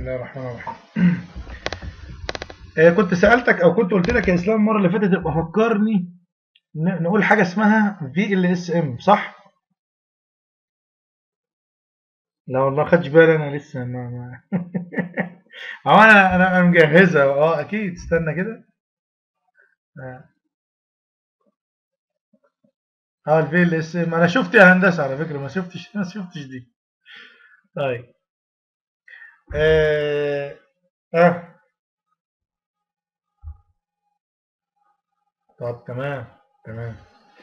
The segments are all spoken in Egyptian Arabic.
الله الرحمن الرحيم آه، كنت سألتك أو كنت قلت لك يا إسلام المرة اللي فاتت ابقى فكرني ن- نقول حاجة اسمها في ال اس ام صح؟ لا والله خدش بالي أنا لسه ما ما أهو أنا أنا أنا مجهزها أه أكيد استنى كده أه آه، الفي ال اس ام أنا شفت يا هندسة على فكرة ما شفتش ما شفتش دي طيب آه آه طب تمام تمام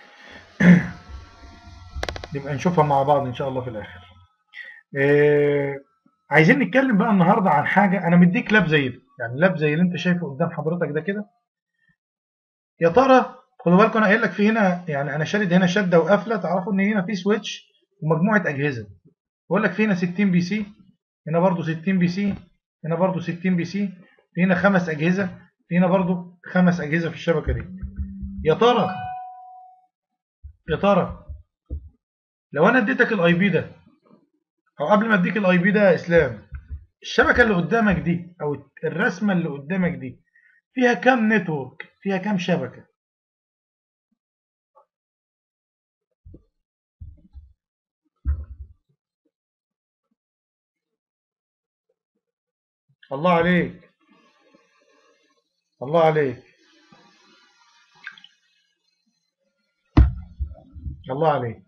نبقى نشوفها مع بعض ان شاء الله في الاخر آه عايزين نتكلم بقى النهارده عن حاجه انا مديك لاب زي ده يعني لاب زي اللي انت شايفه قدام حضرتك ده كده يا ترى خدوا بالكم انا قايل لك في هنا يعني انا شادد هنا شده وقافله تعرفوا ان هنا في سويتش ومجموعه اجهزه بقول لك في هنا 60 بي سي هنا برضو 60 بي سي هنا برضو 60 بي سي في هنا خمس اجهزه في هنا برضو خمس اجهزه في الشبكه دي يا ترى يا ترى لو انا اديتك الاي بي ده او قبل ما اديك الاي بي ده يا اسلام الشبكه اللي قدامك دي او الرسمه اللي قدامك دي فيها كام نتورك فيها كام شبكه الله عليك الله عليك الله عليك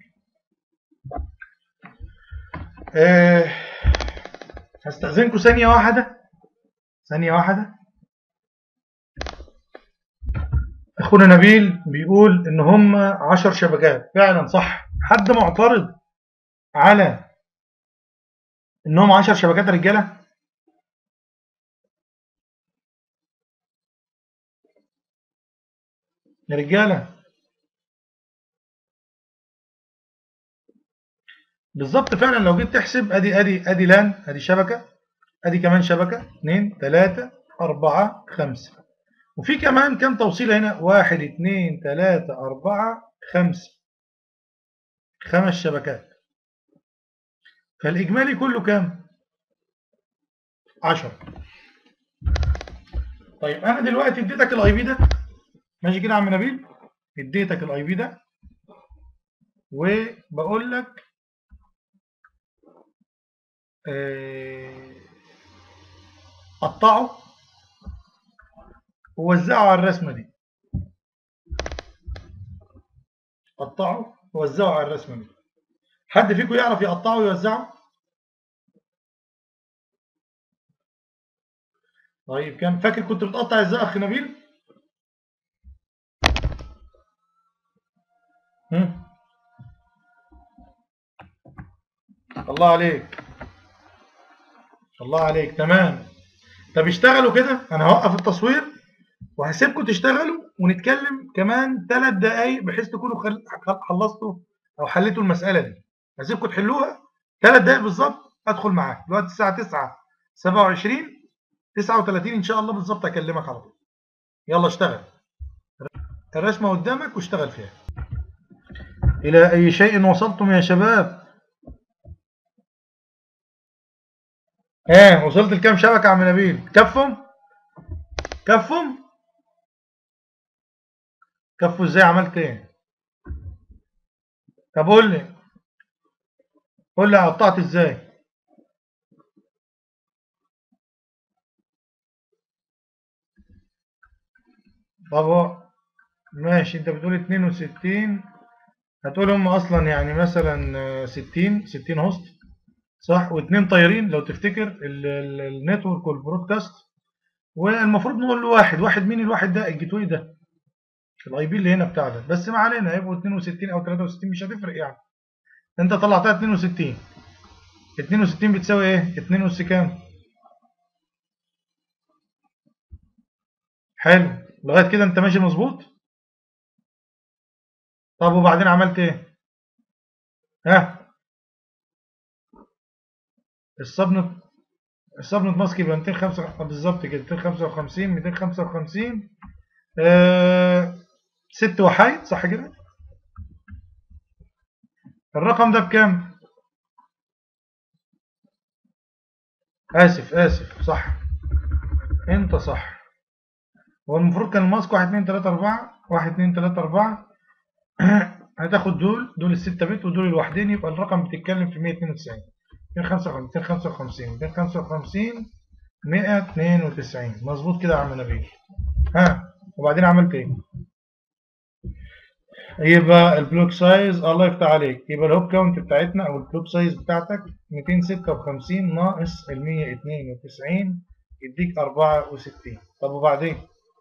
أه هستأذنكم ثانية واحدة ثانية واحدة أخونا نبيل بيقول إن هم عشر شبكات فعلا صح حد معترض على إنهم عشر شبكات رجالة يا رجالة بالظبط فعلا لو جيت تحسب ادي ادي ادي لان ادي شبكه ادي كمان شبكه 2 3 4 5 وفي كمان كام توصيله هنا 1 2 3 4 5 خمس شبكات فالاجمالي كله كام 10 طيب انا دلوقتي اديتك الاي بي ده ماشي كده يا عم نبيل اديتك الاي بي ده وبقول لك قطعه ووزعه على الرسمة دي قطعه ووزعه على الرسمة دي حد فيكم يعرف يقطعه ويوزعه طيب كان فاكر كنت بتقطع ازاي اخ نبيل هم؟ الله عليك الله عليك تمام طب اشتغلوا كده انا هوقف التصوير وهسيبكم تشتغلوا ونتكلم كمان ثلاث دقايق بحيث تكونوا خل... خلصتوا او حليتوا المساله دي هسيبكم تحلوها ثلاث دقايق بالظبط ادخل معاك دلوقتي الساعه 9 27 39 ان شاء الله بالظبط اكلمك على طول يلا اشتغل الرسمه قدامك واشتغل فيها الى اي شيء وصلتم يا شباب ايه وصلت لكام شبكة يا عم نبيل كفهم كفهم كفوا ازاي عملت ايه طب قول لي قول لي قطعت ازاي طب ماشي انت بتقول 62 هتقول هم اصلا يعني مثلا 60 60 هوست صح واثنين طايرين لو تفتكر النتورك والبرودكاست والمفروض نقول له واحد واحد مين الواحد ده الجيت واي ده الاي بي اللي هنا بتاع ده بس ما علينا هيبقوا 62 او 63 مش هتفرق يعني انت طلعتها 62 62 بتساوي ايه 2 اس كام حلو لغايه كده انت ماشي مظبوط طب وبعدين عملت ايه ها الصبنة الصبنة ماسك يبقى 205 بالظبط كده 255 255 آه ست وحيد صح كده الرقم ده بكام اسف اسف صح انت صح هو المفروض كان الماسك 1 2 3 4 1 2 3 4 هتاخد دول دول الستة بت ودول الوحدين يبقى الرقم بتتكلم في 192 255 255 192 مظبوط كده يا عم نبيل ها وبعدين عملت ايه يبقى البلوك سايز الله يفتح عليك يبقى الهوب كاونت بتاعتنا او البلوك سايز بتاعتك 256 ناقص ال 192 يديك 64 طب وبعدين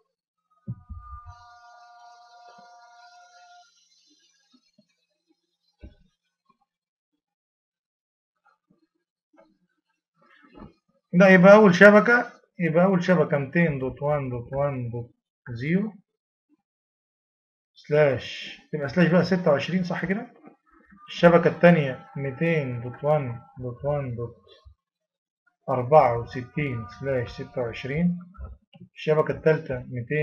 لا يبقى أول شبكة يبقى أول شبكة 200.1.1.0 سلاش تبقى سلاش بقى 26 صح كده الشبكة الثانية 200.1.64 سلاش 26 الشبكة الثالثة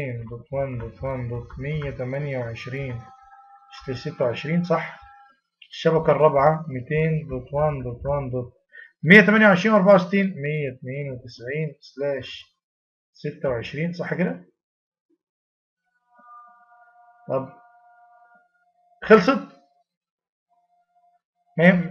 200.1.1.128 سلاش 26 صح الشبكة الرابعة 200.1.1. 128 64 192 سلاش 26 صح كده طب خلصت مهم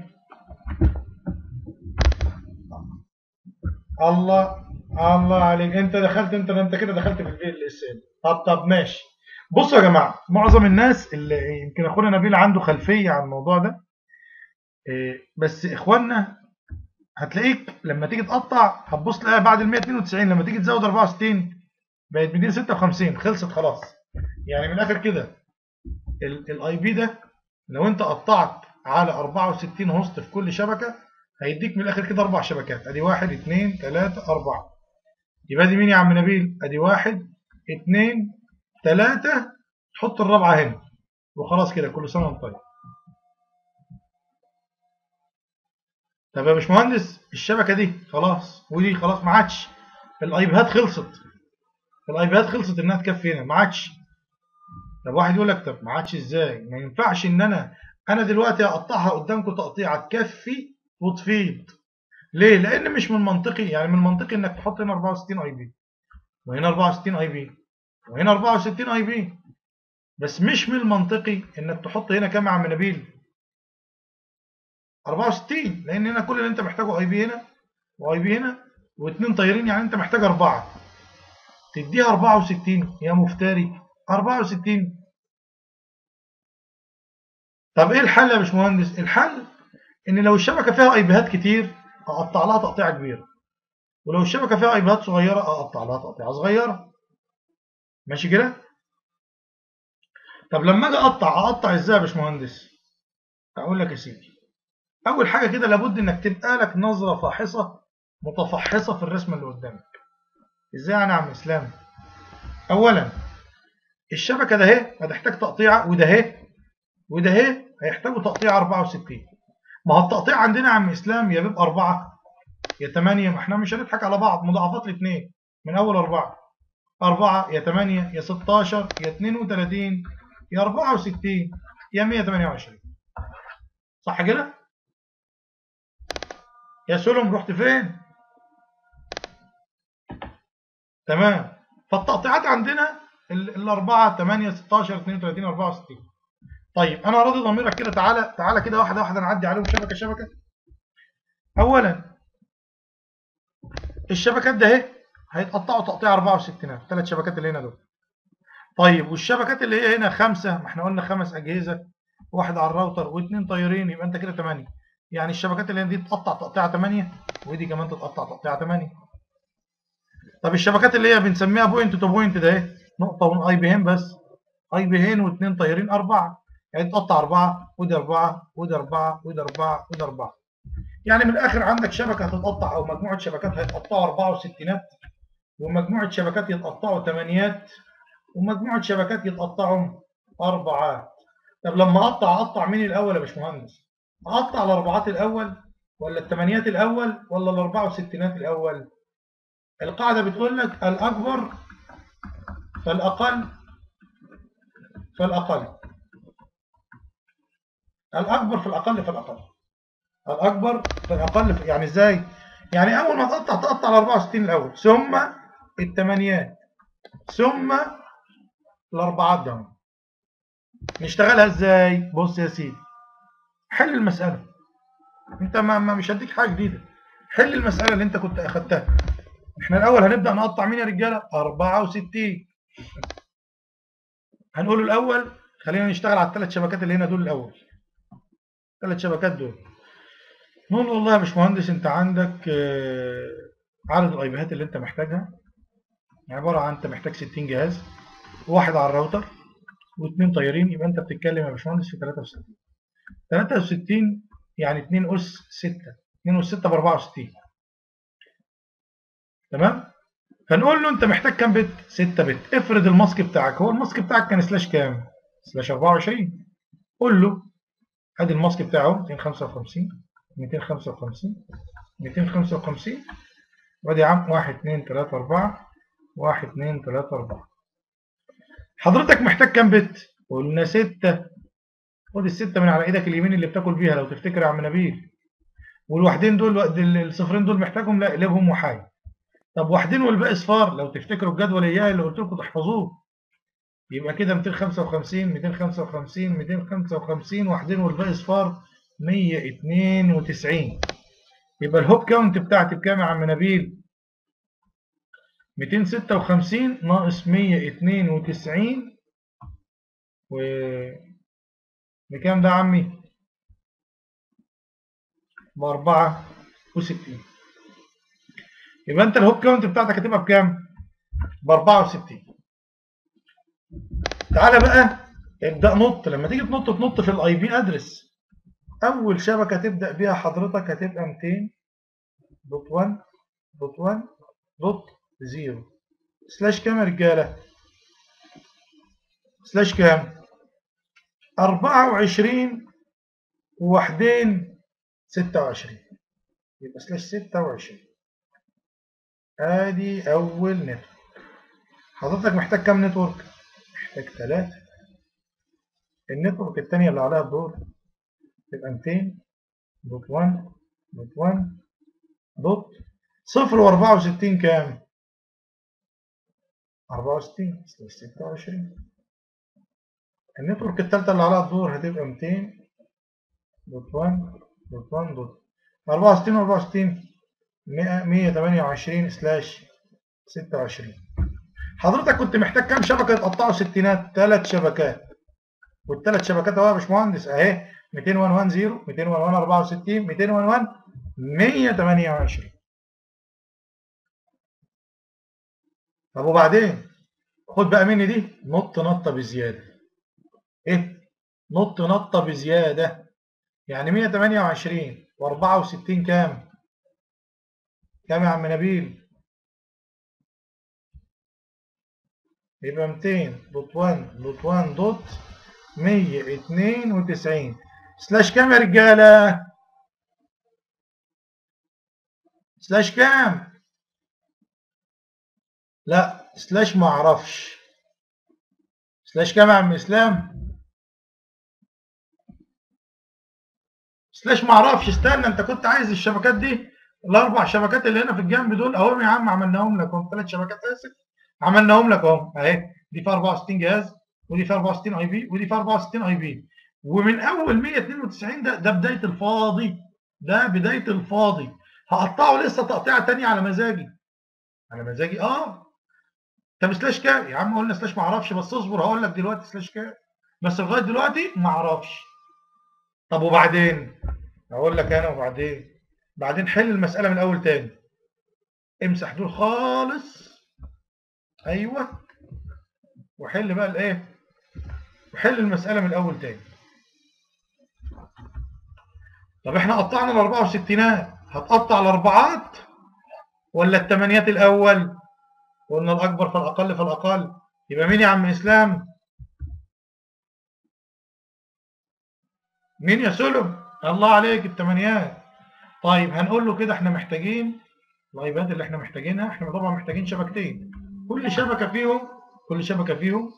الله الله عليك انت دخلت انت انت كده دخلت في الفي ال اس ام طب طب ماشي بصوا يا جماعه معظم الناس اللي يمكن اخونا نبيل عنده خلفيه عن الموضوع ده بس اخواننا هتلاقيك لما تيجي تقطع هتبص تلاقيها بعد ال 192 لما تيجي تزود 64 بقت 256 خلصت خلاص يعني من الاخر كده الاي بي ده لو انت قطعت على 64 هوست في كل شبكه هيديك من الاخر كده اربع شبكات ادي 1 2 3 4 يبقى دي مين يا عم نبيل ادي 1 2 3 تحط الرابعه هنا وخلاص كده كل سنه وانت طيب طب يا باشمهندس الشبكه دي خلاص ودي خلاص ما عادش الايباد خلصت الايباد خلصت انها تكفي هنا ما عادش طب واحد يقول لك طب ما عادش ازاي ما ينفعش ان انا انا دلوقتي اقطعها قدامكم تقطيعه تكفي وتفيض ليه لان مش من منطقي يعني من منطقي انك تحط هنا 64 اي بي وهنا 64 اي بي وهنا 64 اي بي بس مش من المنطقي انك تحط هنا كام يا عم نبيل 64 لان هنا كل اللي انت محتاجه اي بي هنا واي بي هنا واثنين طايرين يعني انت محتاج اربعه تديها 64 يا مفتري 64 طب ايه الحل يا باشمهندس الحل ان لو الشبكه فيها اي بيهات كتير اقطع لها تقطيعه كبيره ولو الشبكه فيها اي بيهات صغيره اقطع لها تقطيعه صغيره ماشي كده طب لما اجي اقطع اقطع ازاي يا باشمهندس اقول لك يا سيدي اول حاجه كده لابد انك تبقى لك نظره فاحصه متفحصه في الرسمه اللي قدامك ازاي يعني يا عم اسلام اولا الشبكه ده اهي هتحتاج تقطيعه وده اهي وده اهي هيحتاجوا تقطيع 64 ما هو التقطيع عندنا يا عم اسلام يا بيبقى 4 يا 8 ما احنا مش هنضحك على بعض مضاعفات الاثنين من اول 4 4 يا 8 يا 16 يا 32 يا 64 يا 128 صح كده يا سلم رحت فين تمام فالتقطيعات عندنا الأربعة 8 16 32 64 طيب أنا راضي ضميرك كده تعالى تعالى كده واحدة واحدة نعدي عليهم شبكة شبكة أولا الشبكات ده اهي هيتقطعوا تقطيع 64 ثلاث شبكات اللي هنا دول طيب والشبكات اللي هي هنا خمسة ما احنا قلنا خمس أجهزة واحد على الراوتر واثنين طايرين يبقى أنت كده 8 يعني الشبكات اللي هنا دي تتقطع تقطيعة 8 ودي كمان تتقطع تقطيعة 8 طب الشبكات اللي هي بنسميها بوينت تو بوينت ده اهي نقطة واي بيهين بس اي بيهين واثنين طايرين أربعة يعني تقطع أربعة ودي أربعة ودي أربعة ودي أربعة ودي أربعة يعني من الآخر عندك شبكة هتتقطع أو مجموعة شبكات هيتقطعوا أربعة وستينات ومجموعة شبكات يتقطعوا ثمانيات ومجموعة شبكات يتقطعوا أربعات طب لما أقطع أقطع مين الأول يا باشمهندس؟ أقطع الأربعات الأول ولا الثمانيات الأول ولا الأربعة وستينات الأول؟ القاعدة بتقول لك الأكبر فالأقل فالأقل الأكبر في الأقل فالأقل الأكبر في الأقل يعني إزاي؟ يعني اول ما تقطع تقطع ال 64 الاول ثم الثمانيات ثم الاربعات ده نشتغلها ازاي بص يا سيدي حل المساله انت ما ما- مش هديك حاجه جديده حل المساله اللي انت كنت اخدتها احنا الاول هنبدا نقطع مين يا رجاله 64 هنقول الاول خلينا نشتغل على الثلاث شبكات اللي هنا دول الاول الثلاث شبكات دول نقول والله يا باشمهندس انت عندك آه، عدد الايبيهات اللي انت محتاجها عباره عن انت محتاج 60 جهاز واحد على الراوتر واثنين طيارين يبقى انت بتتكلم يا باشمهندس في 63 63 يعني 2 اس 6 2 اس 6 ب 64 تمام فنقول له انت محتاج كام بت 6 بت افرض الماسك بتاعك هو الماسك بتاعك كان سلاش كام سلاش 24 قول له ادي الماسك بتاعه 255 255 255 وادي يا عم 1 2 3 4 1 2 3 4 حضرتك محتاج كام بت قلنا 6 خد الستة من على ايدك اليمين اللي بتاكل بيها لو تفتكر يا عم نبيل والواحدين دول الصفرين دول محتاجهم لا اقلبهم وحاي طب واحدين والباقي صفار لو تفتكروا الجدول اياه اللي قلت لكم تحفظوه يبقى كده 255 255 255 واحدين والباقي صفار 192 يبقى الهوب كاونت بتاعتي بكام يا عم نبيل 256 ناقص 192 و بكام ده يا عمي ب 64 يبقى انت الهوب كاونت بتاعتك هتبقى بكام ب 64 تعالى بقى ابدا نط لما تيجي تنط تنط في الاي بي ادرس اول شبكه تبدا بيها حضرتك هتبقى 200 دوت 1 دوت 1 دوت 0 سلاش كام يا رجاله سلاش كام 24 وواحدين 26 يبقى سلاش 26 ادي اول نتورك حضرتك محتاج كام نتورك محتاج ثلاثة النتورك الثانية اللي عليها الدور تبقى 200 دوت 1 دوت 1 دوت صفر واربعة وستين كام؟ أربعة وستين سلاش ستة وعشرين النتورك التالتة اللي عليها الدور هتبقى ميتين دوت وان دوت وان دوت أربعة وستين وأربعة وستين مية تمانية وعشرين سلاش ستة وعشرين حضرتك كنت محتاج كام شبكة يتقطعوا ستينات؟ تلات شبكات والتلات شبكات اهو يا باشمهندس اهي 211 211 64 211 128 طب وبعدين خد بقى مني دي نط نطه بزياده ايه نط نطه بزياده يعني 128 و64 كام كام يا عم نبيل يبقى 200 دوت 1 دوت 1 دوت 192 سلاش كام يا رجاله سلاش كام لا سلاش ما اعرفش سلاش كام يا عم اسلام سلاش ما اعرفش استنى انت كنت عايز الشبكات دي الاربع شبكات اللي هنا في الجنب دول اهو يا عم عملناهم لك اهم ثلاث شبكات اسف عملناهم لك اهو اهي دي في 64 جهاز ودي في 64 اي بي ودي في 64 اي بي ومن اول 192 ده ده بدايه الفاضي ده بدايه الفاضي هقطعه لسه تقطيعه ثانيه على مزاجي على مزاجي اه طب سلاش كام يا عم قلنا سلاش ما اعرفش بس اصبر هقول لك دلوقتي سلاش كام بس لغايه دلوقتي ما اعرفش طب وبعدين اقول لك انا وبعدين بعدين حل المساله من الاول تاني امسح دول خالص ايوه وحل بقى الايه وحل المساله من الاول تاني طب احنا قطعنا ال 64 هتقطع الاربعات ولا الثمانيات الاول قلنا الاكبر فالاقل فالاقل يبقى مين يا عم اسلام مين يا سلم الله عليك الثمانيات طيب هنقول له كده احنا محتاجين الايباد اللي احنا محتاجينها احنا طبعا محتاجين شبكتين كل شبكه فيهم كل شبكه فيهم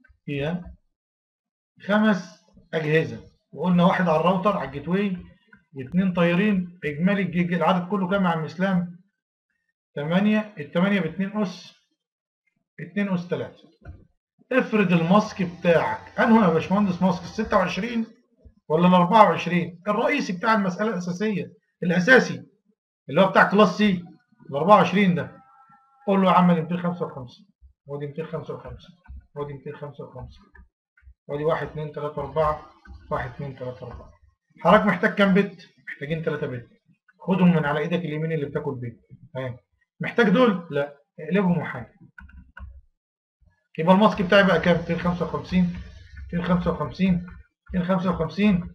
فيها خمس اجهزه وقلنا واحد على الراوتر على الجيت واي واثنين طايرين اجمالي الجيج العدد كله كام يا عم اسلام 8 الثمانية ب 2 اس 2 اس 3 افرض الماسك بتاعك انه يا باشمهندس ماسك ال 26 ولا ال 24 الرئيسي بتاع المسألة الأساسية الأساسي اللي هو بتاع كلاس سي ال 24 ده قول له يا عم 255 ودي 255 ودي 255 ودي 1 2 3 4 1 2 3 4 حضرتك محتاج كام بت؟ محتاجين 3 بت خدهم من على ايدك اليمين اللي بتاكل بيت تمام محتاج دول؟ لا اقلبهم وحاجه يبقى الماسك بتاعي بقى كام 255 255 255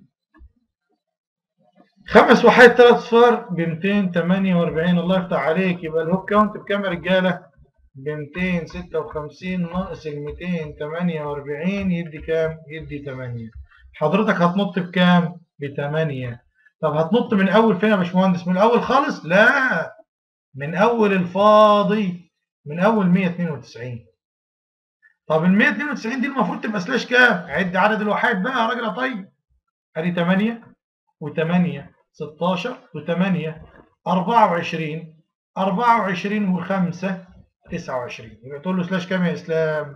خمس وحيد ثلاث صفار ب 248 الله يفتح عليك يبقى الهوك كاونت بكام يا رجاله ب 256 ناقص ال 248 يدي كام يدي 8 حضرتك هتنط بكام ب 8 طب هتنط من اول فين يا باشمهندس من الاول خالص لا من اول الفاضي من اول 192 طب ال 192 دي المفروض تبقى سلاش كام عد عدد الوحيد بقى يا راجل يا طيب ادي 8 و8 16 و8 24 24 و5 29 يبقى تقول له سلاش كام يا اسلام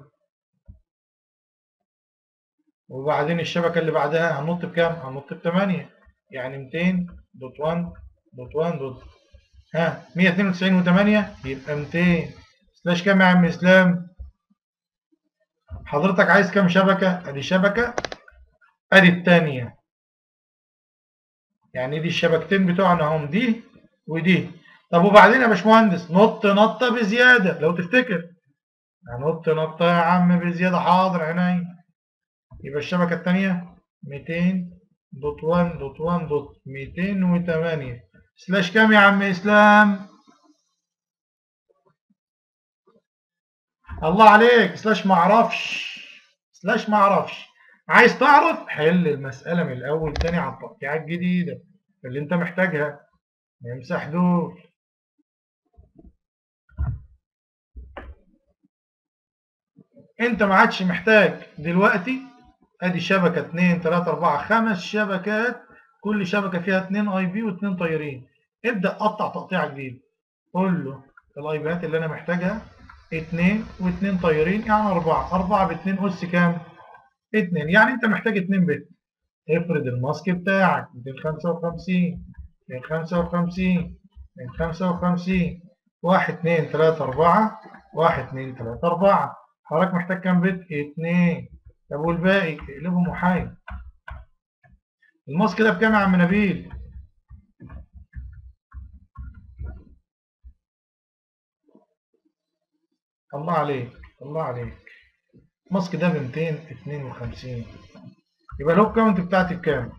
وبعدين الشبكه اللي بعدها هننط بكام هننط ب 8 يعني 200 دوت 1 دوت 1 دوت ها 192 و8 يبقى 200 سلاش كام يا عم اسلام حضرتك عايز كام شبكه ادي شبكه ادي الثانيه يعني دي الشبكتين بتوعنا هم دي ودي طب وبعدين يا باشمهندس نط نطه بزياده لو تفتكر هنط نطه يا عم بزياده حاضر عيني يبقى الشبكه الثانيه 200 دوت 1 دوت 1 دوت 208 سلاش كام يا عم اسلام الله عليك سلاش ما اعرفش سلاش ما اعرفش عايز تعرف حل المسألة من الأول تاني على التقطيعة الجديدة اللي أنت محتاجها نمسح دول أنت ما عادش محتاج دلوقتي أدي شبكة 2 3 4 خمس شبكات كل شبكة فيها 2 أي بي و2 طيارين ابدأ قطع تقطيعة جديدة قول له الأي بيات اللي أنا محتاجها 2 و2 طيارين يعني 4 4 ب 2 أس كام؟ 2 يعني انت محتاج 2 بت افرض الماسك بتاعك 255 255 255 1 2 3 4 1 2 3 4 حضرتك محتاج كام بت 2 طب والباقي اقلبهم محايد الماسك ده بكام يا عم نبيل الله عليك الله عليك ماسك ده ب 252 يبقى الهوك كاونت بتاعتي بكام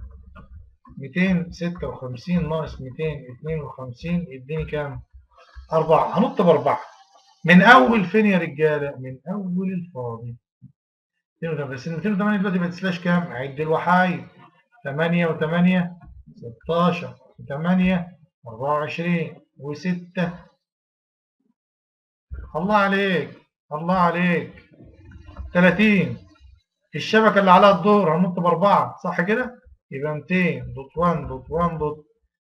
256 ناقص 252 يديني كام 4 هنط باربعه من اول فين يا رجاله من اول الفاضي 250 208 دلوقتي بقت سلاش كام عد الوحايد 8 و8 16 8 24 و6 الله عليك الله عليك 30 الشبكة اللي عليها الدور هنط بأربعة صح كده؟ يبقى 200 دوت 1 دوت 1 دوت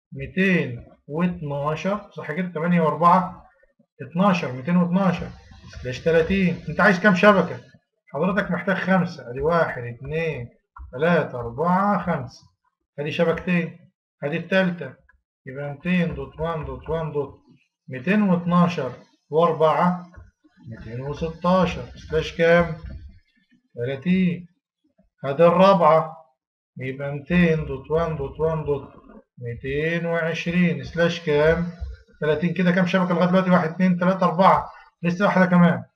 212 صح كده؟ 8 و4 12 212 سلاش 30 أنت عايز كام شبكة؟ حضرتك محتاج خمسة أدي 1 2 3 4 5 أدي شبكتين أدي التالتة يبقى 200 دوت 1 دوت 1 دوت 212 و4 216 سلاش كام 30 هذا الرابعة يبقى 200 دوت 1 دوت 1 دوت 220 سلاش كام 30 كده كام شبكة لغاية دلوقتي 1 2 3 4 لسه واحدة كمان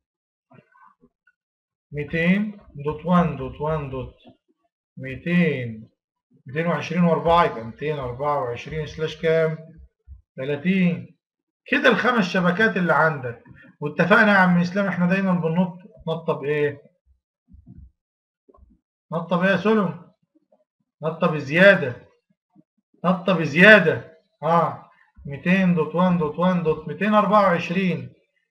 200 دوت 1 دوت 1 دوت 200 220 و4 يبقى 224 سلاش كام 30 كده الخمس شبكات اللي عندك واتفقنا يا عم اسلام احنا دايما بننط نطه بايه نطه بايه يا سلم نطه بزياده نطه بزياده اه 200 دوت 1 دوت 1 دوت 224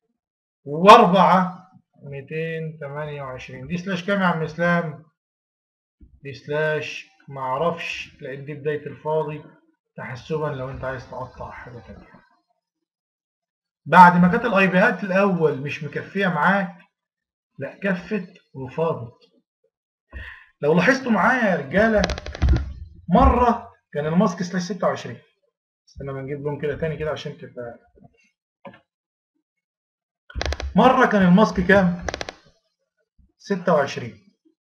و4 228 دي سلاش كام يا عم اسلام دي سلاش ما اعرفش لان دي بدايه الفاضي تحسبا لو انت عايز تقطع حاجه ثانيه بعد ما كانت الاي بيات الاول مش مكفيه معاك لا كفت وفاضت لو لاحظتوا معايا يا رجاله مره كان الماسك سلاش 26 استنى ما نجيب لون كده تاني كده عشان تبقى مره كان الماسك كام 26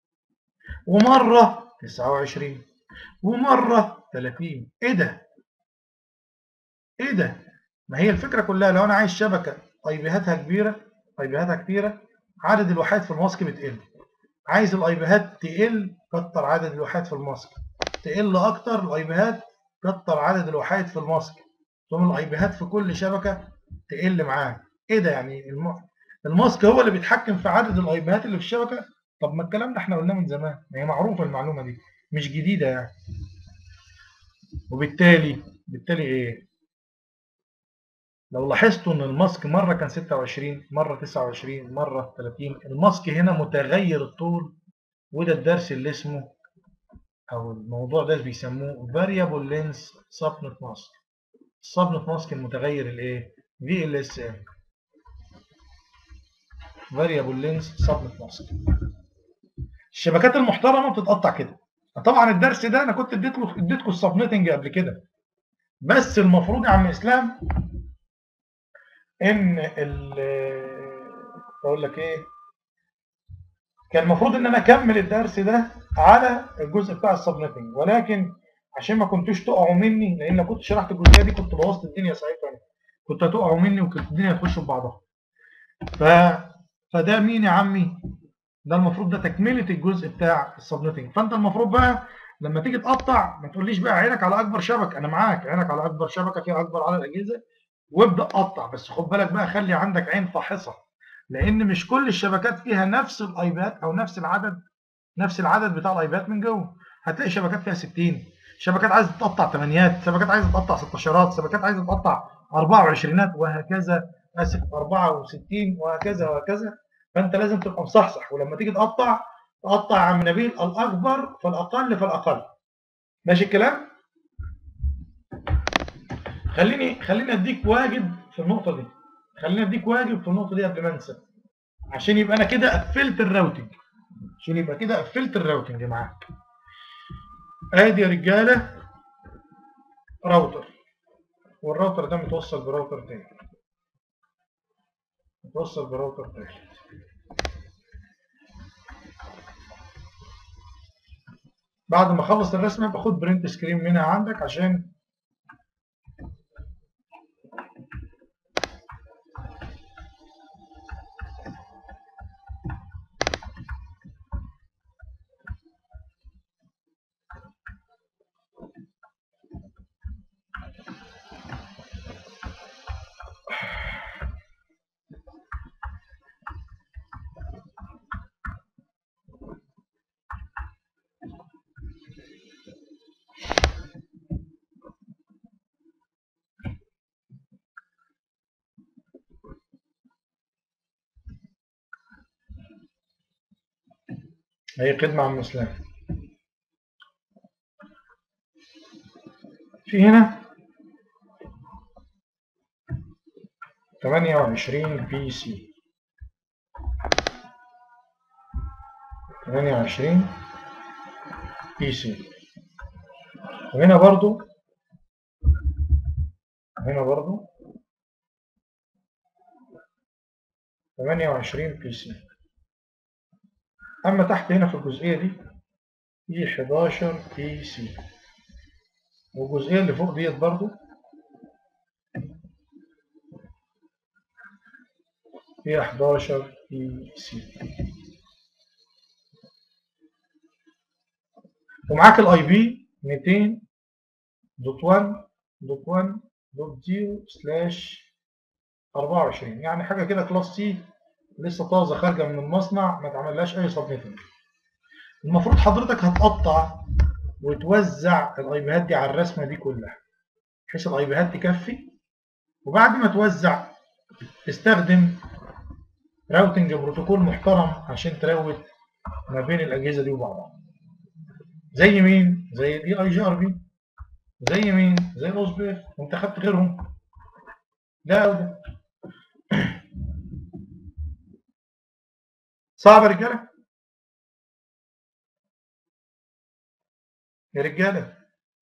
ومره 29 ومره 30 ايه ده ايه ده ما هي الفكره كلها لو انا عايز شبكه اي بيهاتها كبيره اي بيهاتها كتيره عدد الوحدات في الماسك بتقل عايز الاي بيهات تقل كتر عدد الوحدات في الماسك تقل اكتر الاي بيهات كتر عدد الوحدات في الماسك ثم الاي بيهات في كل شبكه تقل معاك ايه ده يعني الم... الماسك هو اللي بيتحكم في عدد الاي بيهات اللي في الشبكه طب ما الكلام ده احنا قلناه من زمان ما هي معروفه المعلومه دي مش جديده يعني وبالتالي بالتالي ايه لو لاحظتوا ان الماسك مرة كان 26 مرة 29 مرة 30 الماسك هنا متغير الطول وده الدرس اللي اسمه او الموضوع ده بيسموه variable length subnet mask السبنت ماسك المتغير الايه VLSM variable length subnet mask الشبكات المحترمه بتتقطع كده طبعا الدرس ده انا كنت اديت له اديتكم السبنتنج قبل كده بس المفروض يا عم اسلام ان ال اقول لك ايه كان المفروض ان انا اكمل الدرس ده على الجزء بتاع السبنتنج ولكن عشان ما كنتوش تقعوا مني لان لو كنت شرحت الجزئيه دي كنت بوظت الدنيا ساعتها كنت هتقعوا مني وكانت الدنيا هتخش في بعضها ف فده مين يا عمي ده المفروض ده تكمله الجزء بتاع السبنتنج فانت المفروض بقى لما تيجي تقطع ما تقوليش بقى عينك على اكبر شبكه انا معاك عينك على اكبر شبكه فيها اكبر عدد الاجهزه وابدا قطع بس خد بالك بقى خلي عندك عين فاحصه لان مش كل الشبكات فيها نفس الايبات او نفس العدد نفس العدد بتاع الايبات من جوه هتلاقي شبكات فيها 60 شبكات عايزه تقطع ثمانيات شبكات عايزه تقطع 16 شبكات عايزه تقطع 24 وهكذا اسف 64 وهكذا وهكذا فانت لازم تبقى مصحصح ولما تيجي تقطع تقطع يا عم نبيل الاكبر فالاقل فالاقل ماشي الكلام خليني خليني اديك واجب في النقطه دي خليني اديك واجب في النقطه دي قبل ما انسى عشان يبقى انا كده قفلت الراوتنج عشان يبقى كده قفلت الراوتنج معاك ادي يا رجاله راوتر والراوتر ده متوصل براوتر تاني متوصل براوتر تاني بعد ما اخلص الرسمه باخد برنت سكرين منها عندك عشان هي خدمة عن مسلم في هنا 28 بي سي 28 بي سي وهنا برضو هنا برضو 28 بي سي أما تحت هنا في الجزئية دي في 11 بي سي والجزئية اللي فوق ديت برضو فيها 11 بي سي ومعاك الاي بي 200.1.1.0 سلاش 24 يعني حاجة كده كلاس سي لسه طازه خارجه من المصنع ما تعملهاش اي سبميتنج المفروض حضرتك هتقطع وتوزع الايبيهات دي على الرسمه دي كلها بحيث الايبيهات تكفي وبعد ما توزع تستخدم راوتنج بروتوكول محترم عشان تراوت ما بين الاجهزه دي وبعضها زي مين زي الاي اي جي ار بي زي مين زي الاوسبير وانت خدت غيرهم ده وده صعب يا رجاله يا رجاله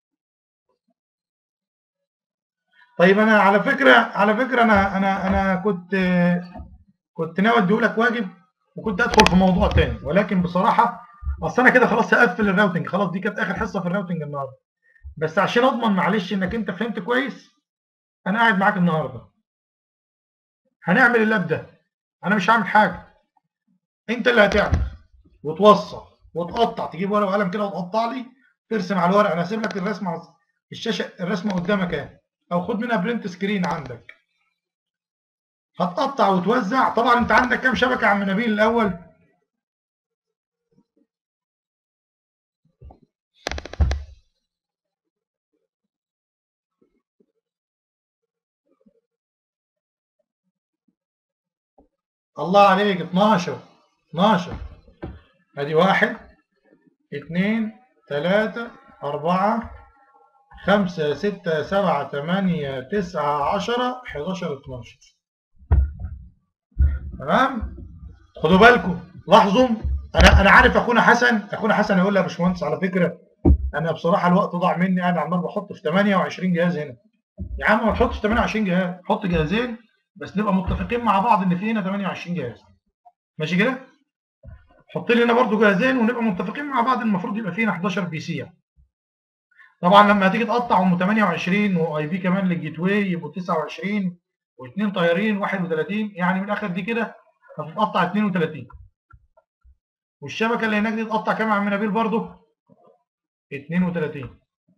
طيب انا على فكره على فكره انا انا انا كنت كنت ناوي اديهولك واجب وكنت ادخل في موضوع تاني ولكن بصراحه اصل انا كده خلاص هقفل الراوتنج خلاص دي كانت اخر حصه في الراوتنج النهارده بس عشان اضمن معلش انك انت فهمت كويس انا قاعد معاك النهارده هنعمل اللاب ده انا مش هعمل حاجه انت اللي هتعمل وتوصل وتقطع تجيب ورقه وقلم كده وتقطع لي ترسم على الورق انا هسيب لك الرسمه على الشاشه الرسمه قدامك اهي او خد منها برنت سكرين عندك هتقطع وتوزع طبعا انت عندك كام شبكه يا عم نبيل الاول الله عليك 12 12 ادي واحد اتنين تلاتة أربعة خمسة ستة سبعة تمانية تسعة عشرة حداشر اتناشر تمام خدوا بالكم لاحظوا انا انا عارف اخونا حسن اخونا حسن يقول لي يا باشمهندس على فكره انا بصراحه الوقت ضاع مني انا عمال بحط في 28 جهاز هنا يا عم ما تحطش 28 جهاز حط جهازين بس نبقى متفقين مع بعض ان في هنا 28 جهاز ماشي كده حط لي هنا برضو جهازين ونبقى متفقين مع بعض المفروض يبقى فينا 11 بي سي طبعا لما هتيجي تقطع هم 28 واي بي كمان للجيت واي يبقوا 29 واثنين طيارين 31 يعني من الاخر دي كده هتتقطع 32 والشبكه اللي هناك دي تقطع كام يا عم نبيل برضه 32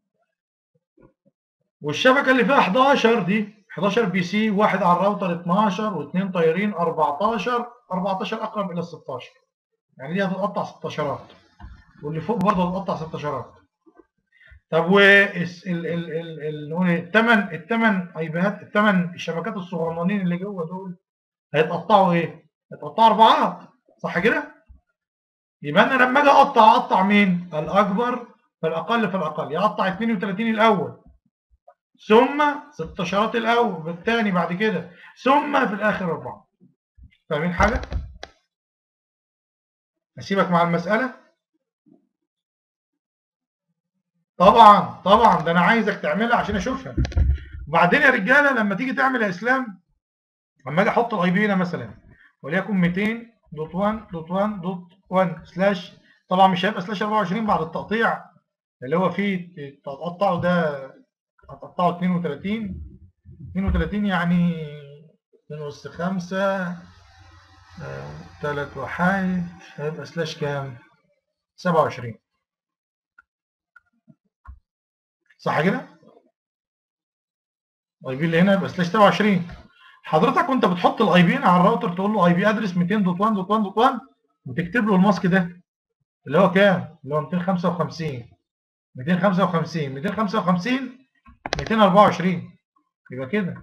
والشبكه اللي فيها 11 دي 11 بي سي واحد على الراوتر 12 واثنين طايرين 14 14 اقرب الى ال 16 يعني دي هتتقطع 16 واللي فوق برضه هتتقطع 16 طب و الثمن الثمن ايباد الثمن الشبكات الصغننين اللي جوه دول هيتقطعوا ايه؟ هيتقطعوا اربعات صح كده؟ يبقى انا لما اجي اقطع اقطع مين؟ الاكبر فالاقل فالاقل يقطع 32 الاول ثم 16 الاول بالثاني بعد كده ثم في الاخر اربعه فاهمين حاجه؟ اسيبك مع المساله طبعا طبعا ده انا عايزك تعملها عشان اشوفها وبعدين يا رجاله لما تيجي تعمل يا اسلام لما اجي احط الاي بي هنا مثلا وليكن 200.1.1.1 سلاش طبعا مش هيبقى سلاش 24 بعد التقطيع اللي هو فيه تقطعه ده هتقطعه 32 32 يعني 2 اس 5 3 وحايد هيبقى سلاش كام 27 صح كده الاي بي اللي هنا يبقى سلاش 27 حضرتك وانت بتحط الاي بي على الراوتر تقول له اي بي ادرس 200.1.1.1 وتكتب له الماسك ده اللي هو كام اللي هو 255 255 255 224 يبقى كده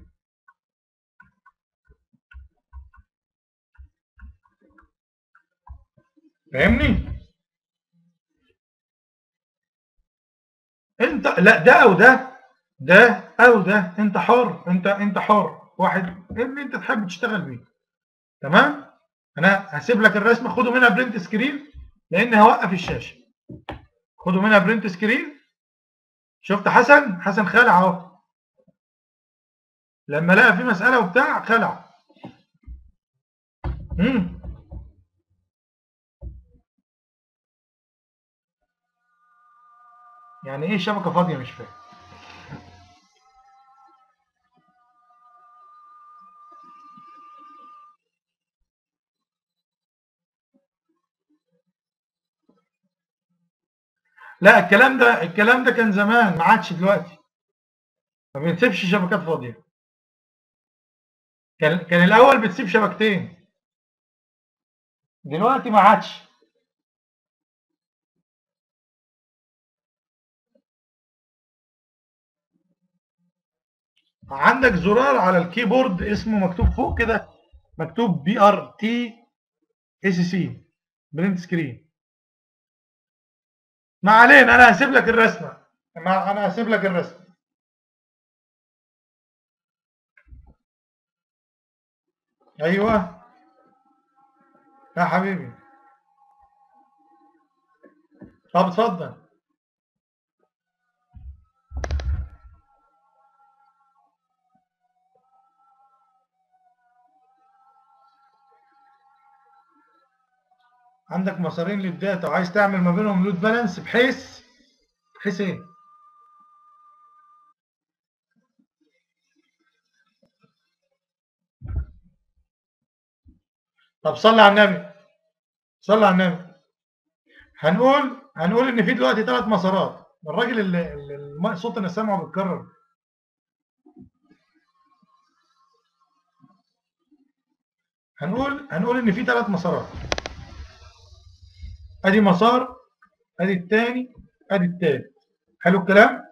فاهمني انت لا ده او ده ده او ده انت حر انت انت حر واحد اللي انت تحب تشتغل بيه تمام انا هسيب لك الرسمه خدوا منها برنت سكرين لان هوقف الشاشه خدوا منها برنت سكرين شفت حسن حسن خلع اهو لما لقى في مساله وبتاع خلع امم يعني ايه شبكه فاضيه مش فاهم لا الكلام ده الكلام ده كان زمان ما عادش دلوقتي ما بنسيبش شبكات فاضيه كان كان الاول بتسيب شبكتين دلوقتي ما عادش عندك زرار على الكيبورد اسمه مكتوب فوق كده مكتوب بي ار تي اس سي برنت سكرين ما علينا انا هسيب لك الرسمه ما انا هسيب لك الرسمه ايوه يا حبيبي طب اتفضل عندك مسارين للداتا وعايز تعمل ما بينهم لود بالانس بحيث بحيث ايه طب صلي على النبي صلي على النبي هنقول هنقول ان في دلوقتي ثلاث مسارات الراجل اللي, اللي صوت انا سامعه بيتكرر هنقول هنقول ان في ثلاث مسارات ادي مسار ادي الثاني ادي الثالث حلو الكلام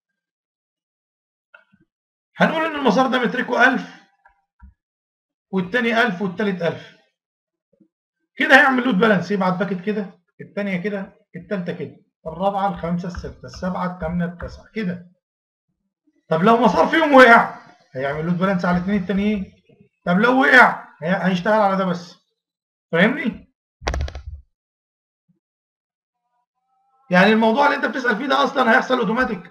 هنقول ان المسار ده متركه 1000 والتاني 1000 والتالت 1000 كده هيعمل لود بالانس يبعت باكت كده الثانيه كده الثالثه كده الرابعه الخامسه السادسه السابعه الثامنه التاسعه كده طب لو مسار فيهم وقع هيعمل لود بالانس على الاثنين التانيين طب لو وقع هيشتغل على ده بس فاهمني يعني الموضوع اللي انت بتسال فيه ده اصلا هيحصل اوتوماتيك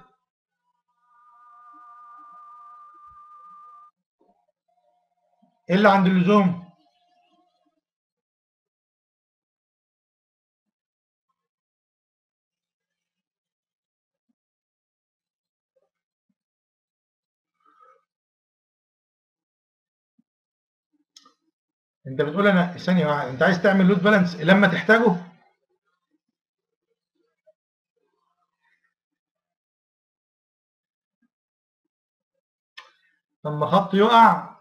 الا عند اللزوم انت بتقول انا ثانيه واحده انت عايز تعمل لود بالانس لما تحتاجه لما خط يقع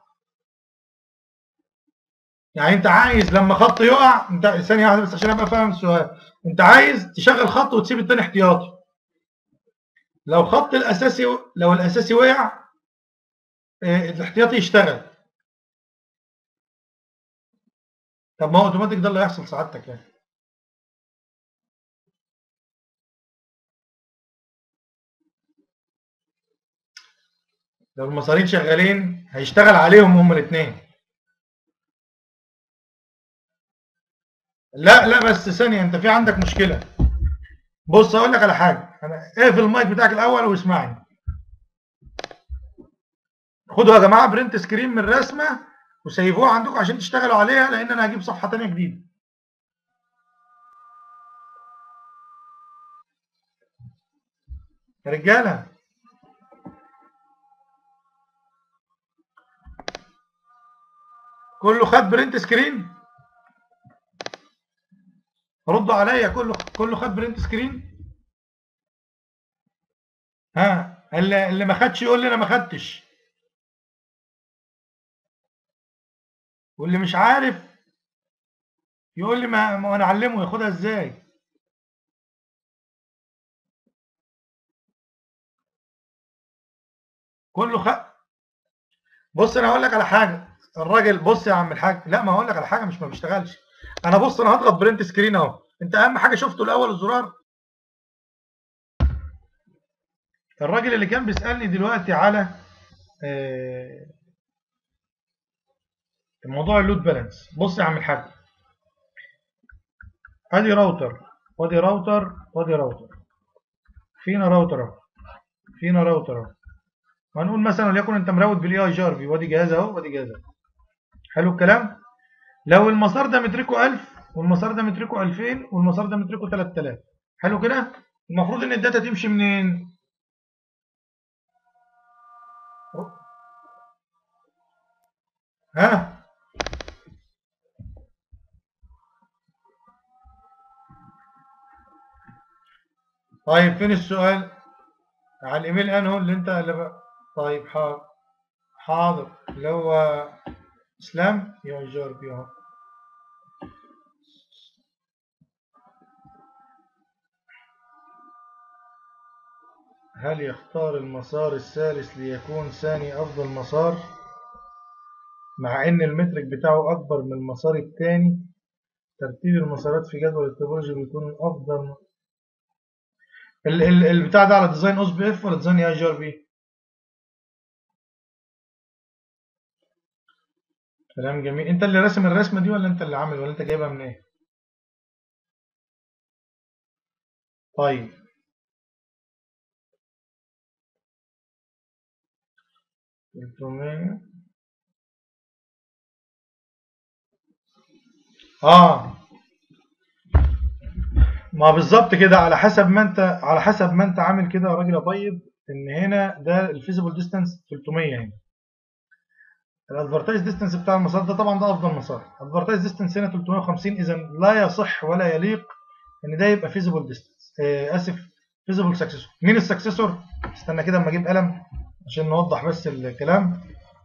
يعني انت عايز لما خط يقع انت ثانيه واحده بس عشان ابقى فاهم السؤال انت عايز تشغل خط وتسيب التاني احتياطي لو خط الاساسي لو الاساسي وقع اه الاحتياطي يشتغل طب ما هو اوتوماتيك ده اللي هيحصل سعادتك يعني لو المصارين شغالين هيشتغل عليهم هما الاثنين لا لا بس ثانية انت في عندك مشكلة بص اقول لك على حاجة انا اقفل المايك بتاعك الاول واسمعني خدوا يا جماعة برنت سكرين من الرسمة وسيفوها عندكم عشان تشتغلوا عليها لان انا هجيب صفحة تانية جديدة يا رجالة كله خد برنت سكرين ردوا عليا كله كله خد برنت سكرين ها اللي اللي ما خدش يقول لي انا ما خدتش واللي مش عارف يقول لي ما, ما انا اعلمه ياخدها ازاي كله خد بص انا هقول لك على حاجه الراجل بص يا عم الحاج لا ما هقول لك على حاجه مش ما بيشتغلش انا بص انا هضغط برنت سكرين اهو انت اهم حاجه شفته الاول الزرار الراجل اللي كان بيسالني دلوقتي على آه موضوع اللود بالانس بص يا عم الحاج ادي راوتر وادي راوتر وادي راوتر فينا راوتر اهو فينا راوتر اهو وهنقول مثلا وليكن انت مراوت بالاي اي جار بي وادي جهاز اهو وادي جهاز اهو حلو الكلام لو المسار ده متركه 1000 والمسار ده متركه 2000 والمسار ده متركه 3000 حلو كده المفروض ان الداتا تمشي منين ها طيب فين السؤال على الايميل انه اللي انت اللي بقى. طيب حاضر حاضر اللي هو اسلام يا جاربي اهو هل يختار المسار الثالث ليكون ثاني افضل مسار مع ان المترك بتاعه اكبر من المسار الثاني ترتيب المسارات في جدول التوبولوجي بيكون افضل ال- ال- البتاع ده على ديزاين اوس بي اف ولا ديزاين اي جي ار بي كلام جميل انت اللي راسم الرسمه دي ولا انت اللي عامل ولا انت جايبها منين إيه؟ طيب تلتمية اه ما بالظبط كده على حسب ما انت على حسب ما انت عامل كده يا راجل يا طيب ان هنا ده الفيزيبل ديستانس 300 هنا الادفرتايز ديستانس بتاع المسار ده طبعا ده افضل مسار الادفرتايز ديستانس هنا 350 اذا لا يصح ولا يليق ان ده يبقى فيزيبل ديستانس آه اسف فيزيبل سكسسور مين السكسسور استنى كده اما اجيب قلم عشان نوضح بس الكلام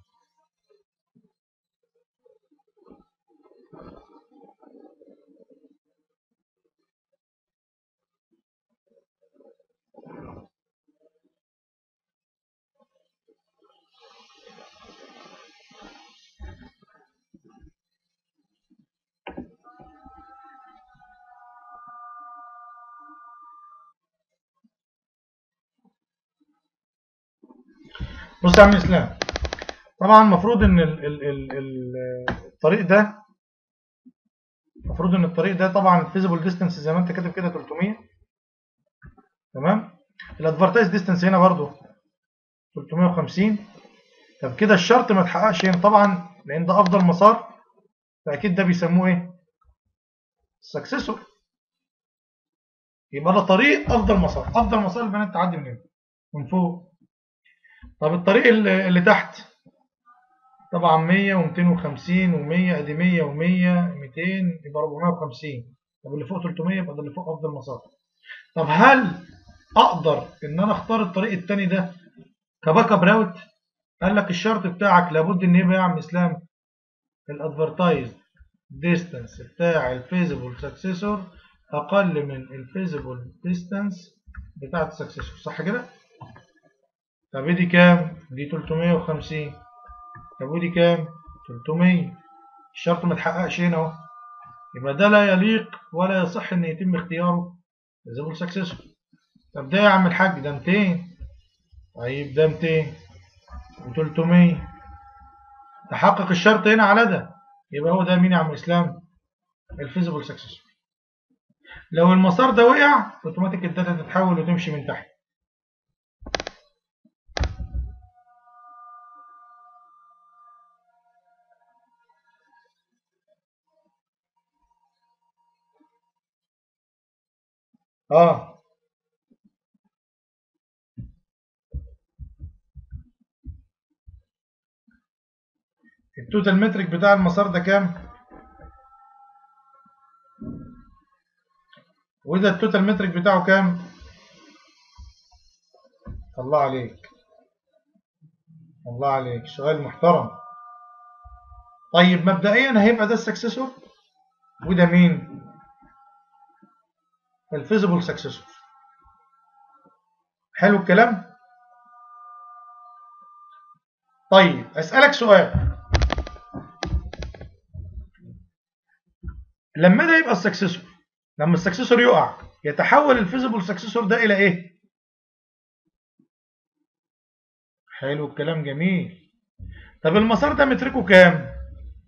بص يا عم اسلام طبعا المفروض ان ال ال ال ال الطريق ده المفروض ان الطريق ده طبعا الفيزيبل ديستانس زي ما انت كاتب كده 300 تمام الادفرتايز ديستانس هنا برضو 350 طب كده الشرط ما اتحققش هنا طبعا لان ده افضل مسار فاكيد ده بيسموه ايه سكسسور يبقى ده طريق افضل مسار افضل مسار البنات تعدي من هنا من فوق طب الطريق اللي, اللي تحت طبعا 100 و250 و100 ادي 100 و100 200 يبقى 450 طب اللي فوق 300 يبقى ده اللي فوق افضل مسار طب هل اقدر ان انا اختار الطريق الثاني ده كباك اب راوت قال لك الشرط بتاعك لابد ان يبقى يا عم اسلام الادفرتايز ديستانس بتاع الفيزيبل سكسيسور اقل من الفيزيبل ديستانس بتاعه السكسيسور صح كده طب دي كام دي 350 طب ودي كام 300 الشرط ما اتحققش هنا اهو يبقى ده لا يليق ولا يصح ان يتم اختياره فيزيبل سكسيسور طب ده يا عم الحاج ده 200 طيب ده 200 و300 تحقق الشرط هنا على ده يبقى هو ده مين يا عم اسلام الفيزيبل سكسسور لو المسار ده وقع اوتوماتيك الداتا تتحول وتمشي من تحت اه التوتال مترك بتاع المسار ده كام وده التوتال مترك بتاعه كام الله عليك الله عليك سؤال محترم طيب مبدئيا هيبقى ده السكسسور وده مين الفيزيبل سكسسور حلو الكلام طيب اسالك سؤال لما ده يبقى السكسسور لما السكسسور يقع يتحول الفيزيبل سكسسور ده الى ايه حلو الكلام جميل طب المسار ده متركه كام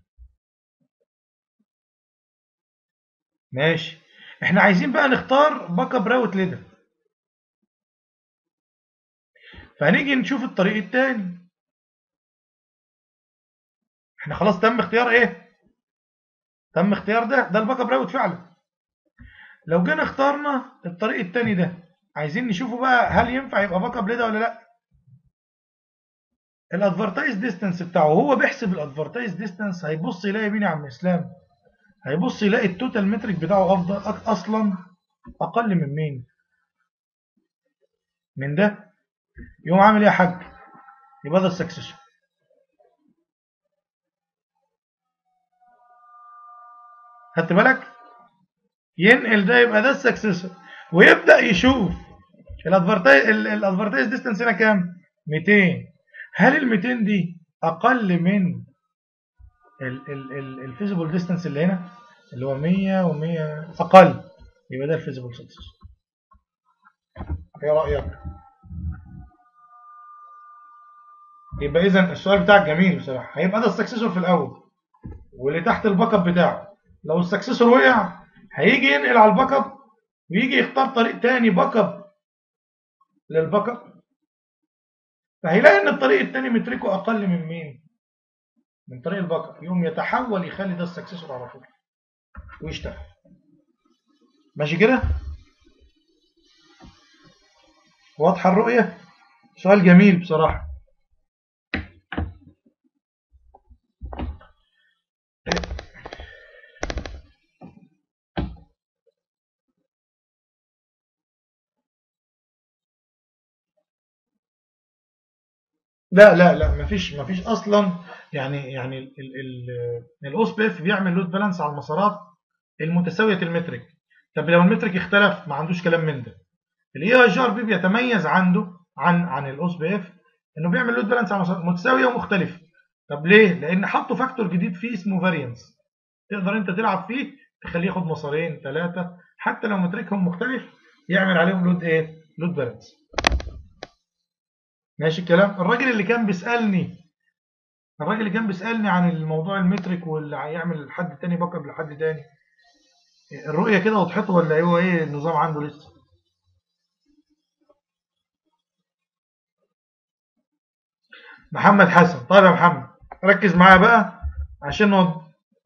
ماشي احنا عايزين بقى نختار باك اب راوت لده فهنيجي نشوف الطريق التاني احنا خلاص تم اختيار ايه تم اختيار ده ده الباك اب راوت فعلا لو جينا اخترنا الطريق التاني ده عايزين نشوفه بقى هل ينفع يبقى باك اب لده ولا لا الادفرتايز ديستانس بتاعه هو بيحسب الادفرتايز ديستانس هيبص يلاقي مين يا عم اسلام هيبص يلاقي التوتال مترك بتاعه افضل أك- اصلا اقل من مين من ده يقوم عامل ايه يا حاج يبقى ده السكسسور خدت بالك ينقل ده يبقى ده السكسسور ويبدا يشوف الادفرتايز الادفرتايز ديستانس هنا كام 200 هل ال 200 دي اقل من الفيزيبل ديستانس اللي هنا اللي هو 100 و100 اقل يبقى ده الفيزيبل سكسسور ايه رايك يبقى اذا السؤال بتاعك جميل بصراحه هيبقى ده السكسسور في الاول واللي تحت الباك اب بتاعه لو السكسسور وقع هيجي ينقل على الباك اب ويجي يختار طريق تاني باك اب للباك اب فهيلاقي ان الطريق التاني متركه اقل من مين من طريق الباك اب يقوم يتحول يخلي ده السكسسور على طول ويشتغل ماشي كده واضحه الرؤيه سؤال جميل بصراحه لا لا لا مفيش مفيش اصلا يعني يعني الاوس بي اف بيعمل لود بالانس على المسارات المتساويه المترك طب لو المترك اختلف ما عندوش كلام من ده الاي اي جي ار بي بيتميز عنده عن عن الاوس بي اف انه بيعمل لود بالانس على مسارات متساويه ومختلفه طب ليه لان حطوا فاكتور جديد فيه اسمه فاريانس تقدر انت تلعب فيه تخليه ياخد مسارين ثلاثه حتى لو متركهم مختلف يعمل عليهم لود ايه لود بالانس ماشي الكلام الراجل اللي كان بيسالني الراجل اللي كان بيسالني عن الموضوع المترك واللي هيعمل حد تاني باك اب لحد تاني الرؤيه كده وضحته ولا هو ايه النظام عنده لسه محمد حسن طيب يا محمد ركز معايا بقى عشان نقعد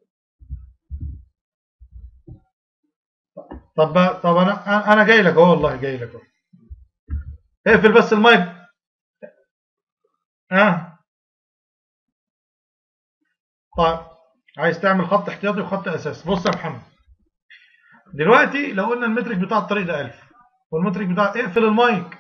طب بقى طب انا انا جاي لك اهو والله جاي لك اهو اقفل بس المايك ها آه. طيب عايز تعمل خط احتياطي وخط اساسي بص يا محمد دلوقتي لو قلنا المترك بتاع الطريق ده 1000 والمترك بتاع اقفل المايك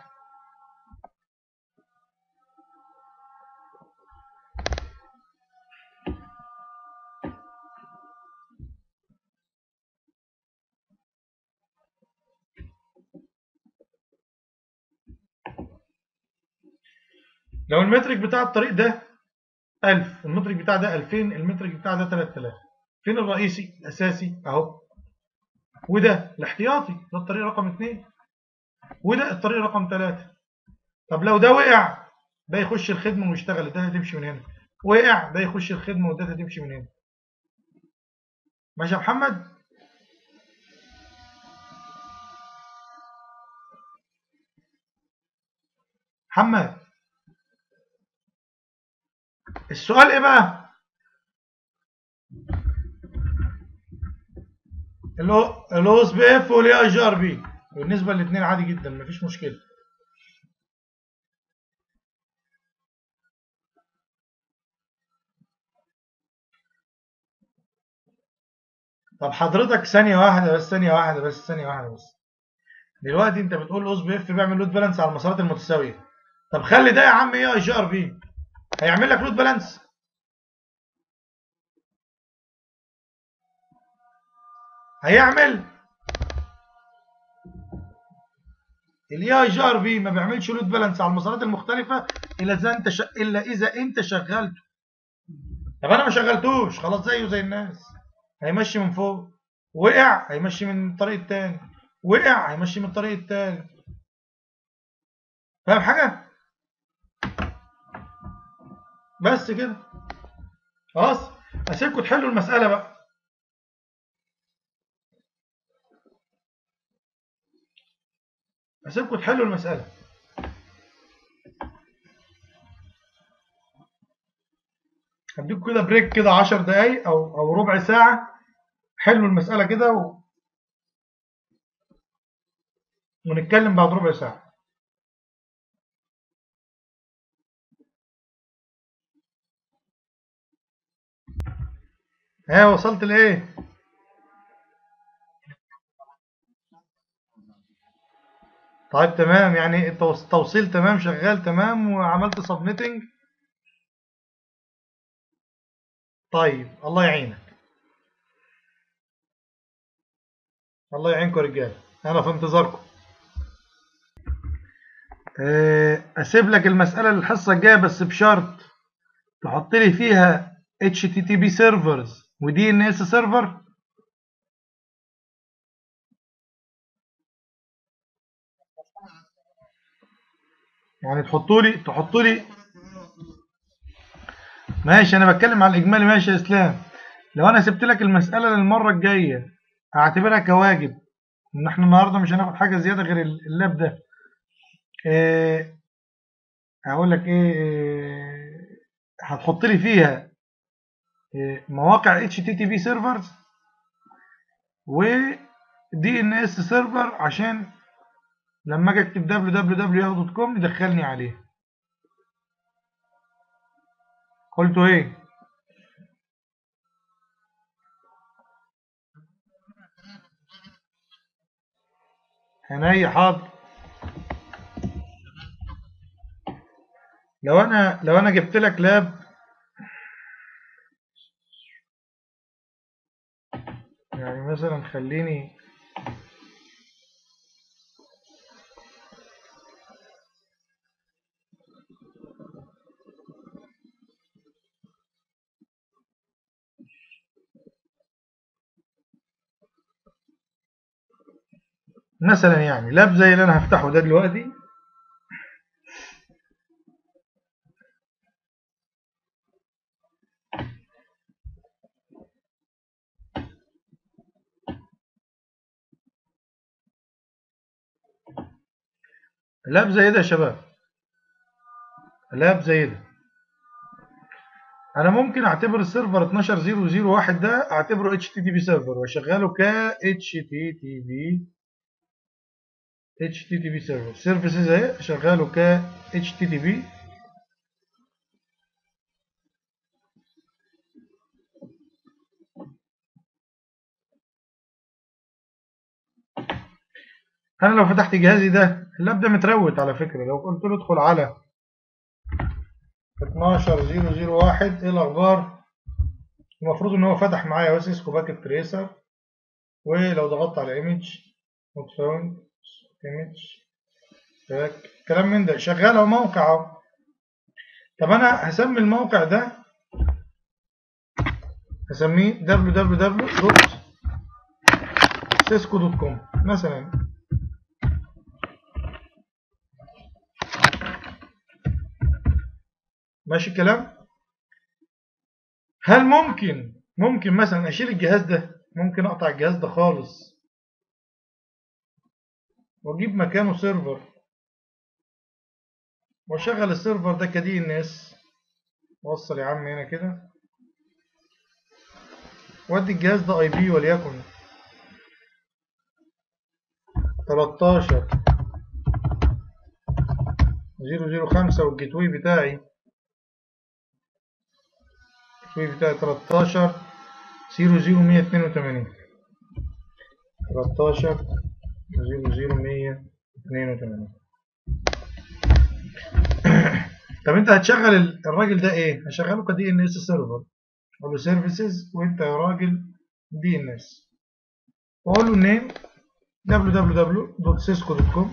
لو المترك بتاع الطريق ده 1000 المترك بتاع ده 2000 المترك بتاع ده 3000 فين الرئيسي الاساسي اهو وده الاحتياطي ده الطريق رقم 2 وده الطريق رقم 3 طب لو ده وقع ده يخش الخدمه ويشتغل ده هتمشي من هنا وقع ده يخش الخدمه وده هتمشي من هنا ماشي يا محمد محمد السؤال ايه بقى الاو اس بي اف والاي اي جي ار بي بالنسبه للاثنين عادي جدا مفيش مشكله طب حضرتك ثانيه واحده بس ثانيه واحده بس ثانيه واحده بس دلوقتي انت بتقول الاو اس بي اف بيعمل لود بالانس على المسارات المتساويه طب خلي ده يا عم اي اي جي ار بي هيعمل لك لود بالانس هيعمل الاي اي جي ار بي ما بيعملش لود بالانس على المسارات المختلفه الا اذا انت ش... الا اذا انت شغلته طب انا ما شغلتوش خلاص زيه زي الناس هيمشي من فوق وقع هيمشي من الطريق التاني وقع هيمشي من الطريق التاني فاهم حاجه بس كده خلاص اسيبكم تحلوا المساله بقى اسيبكم تحلوا المساله هديكم كده بريك كده 10 دقايق او او ربع ساعه حلوا المساله كده و... ونتكلم بعد ربع ساعه ها وصلت لايه طيب تمام يعني التوصيل تمام شغال تمام وعملت سبميتنج طيب الله يعينك الله يعينكم يا رجاله انا في انتظاركم اسيب لك المساله للحصه الجايه بس بشرط تحط لي فيها HTTP servers و DNS server يعني تحطوا لي تحطوا لي ماشي انا بتكلم على الاجمالي ماشي يا اسلام لو انا سبت لك المساله للمره الجايه اعتبرها كواجب ان احنا النهارده مش هناخد حاجه زياده غير اللاب ده إيه هقول لك ايه, إيه هتحط لي فيها إيه مواقع اتش تي تي بي سيرفرز و دي ان اس سيرفر عشان لما اجي اكتب www.yahoo.com يدخلني عليه قلتوا ايه عينيا حاضر لو انا لو انا جبت لك لاب يعني مثلا خليني مثلا يعني لاب زي اللي انا هفتحه ده دلوقتي لاب زي ده يا شباب لاب زي ده انا ممكن اعتبر السيرفر 12001 ده اعتبره اتش تي تي بي سيرفر واشغله ك اتش تي تي بي اتش تي تي بي سيرفر سيرفيسز اهي اشغله ك اتش تي تي بي انا لو فتحت جهازي ده اللاب ده متروت على فكره لو قلت له ادخل على 12001 ايه الاخبار المفروض ان هو فتح معايا اهو سيسكو باكيت تريسر ولو ضغطت على ايمج نوت فاوند ايمج كلام من ده شغال اهو موقع اهو طب انا هسمي الموقع ده هسميه www.cisco.com مثلا ماشي الكلام هل ممكن ممكن مثلا اشيل الجهاز ده ممكن اقطع الجهاز ده خالص واجيب مكانه سيرفر واشغل السيرفر ده كدي ان اس وصل يا عم هنا كده وادي الجهاز ده اي بي وليكن 13 005 والجيت واي بتاعي الجيت بتاعي 13 00182 13 00182 طب انت هتشغل الراجل ده ايه هشغله كدي ان اس سيرفر اقول له سيرفيسز وانت يا راجل دي ان اس واقول له النيم www.cisco.com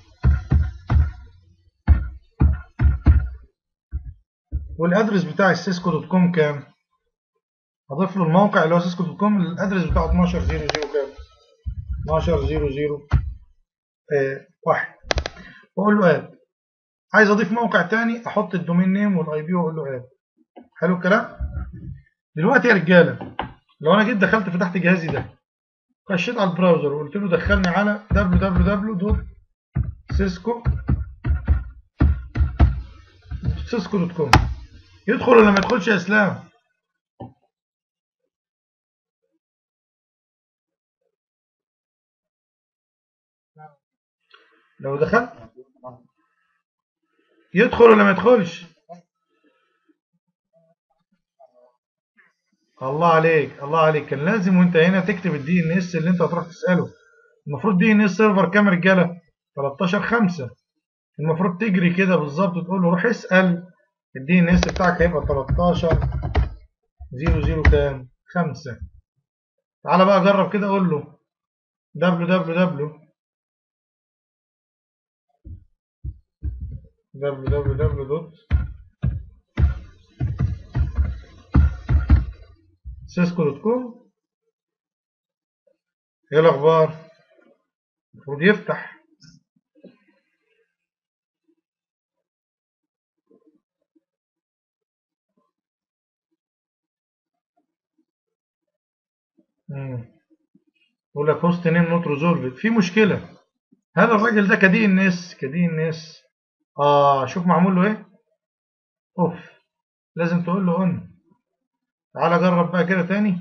والادرس بتاع السيسكو دوت كوم كام هضيف له الموقع اللي هو سيسكو دوت كوم الادرس بتاعه 1200 كام 1200 آه واحد واقول له اد عايز اضيف موقع تاني احط الدومين نيم والاي بي واقول له اد حلو الكلام دلوقتي يا رجاله لو انا جيت دخلت فتحت جهازي ده خشيت على البراوزر وقلت له دخلني على www.cisco cisco.com يدخل ولا ما يدخلش يا اسلام لو دخل يدخل ولا ما يدخلش الله عليك الله عليك كان لازم وانت هنا تكتب الدي ان اس اللي انت هتروح تساله المفروض دي ان اس سيرفر كام رجاله 13 5 المفروض تجري كده بالظبط تقول له روح اسال الدي ان اس بتاعك هيبقى 13 00 كام 5 تعالى بقى جرب كده قول له www www سيسكو دوت كوم ايه الاخبار المفروض يفتح امم يقول لك هوست نيم نوت ريزولفد في مشكله هذا الراجل ده كدي الناس كدي الناس اه شوف معمول له ايه اوف لازم تقول له اون تعالى جرب بقى كده تاني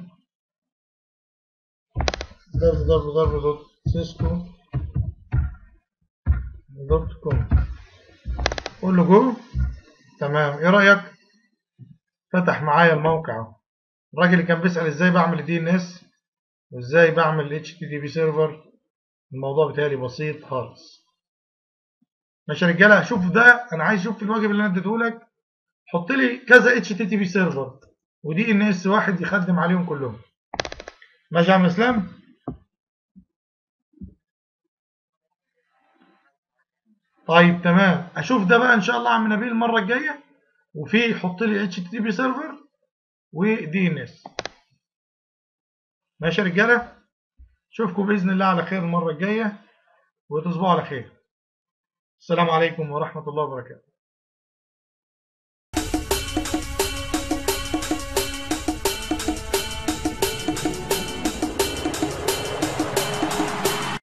www.cisco.com قول له جو تمام ايه رايك فتح معايا الموقع اهو الراجل اللي كان بيسال ازاي بعمل دي ان اس وازاي بعمل اتش تي تي بي سيرفر الموضوع بتاعي بسيط خالص ماشي يا رجاله شوف ده انا عايز اشوف الواجب اللي انا اديته لك حط لي كذا اتش تي تي بي سيرفر ودي ان اس واحد يخدم عليهم كلهم ماشي يا عم اسلام طيب تمام اشوف ده بقى ان شاء الله عم نبيل المره الجايه وفي يحط لي اتش تي تي بي سيرفر ودي ان اس ماشي يا رجاله اشوفكم باذن الله على خير المره الجايه وتصبحوا على خير السلام عليكم ورحمه الله وبركاته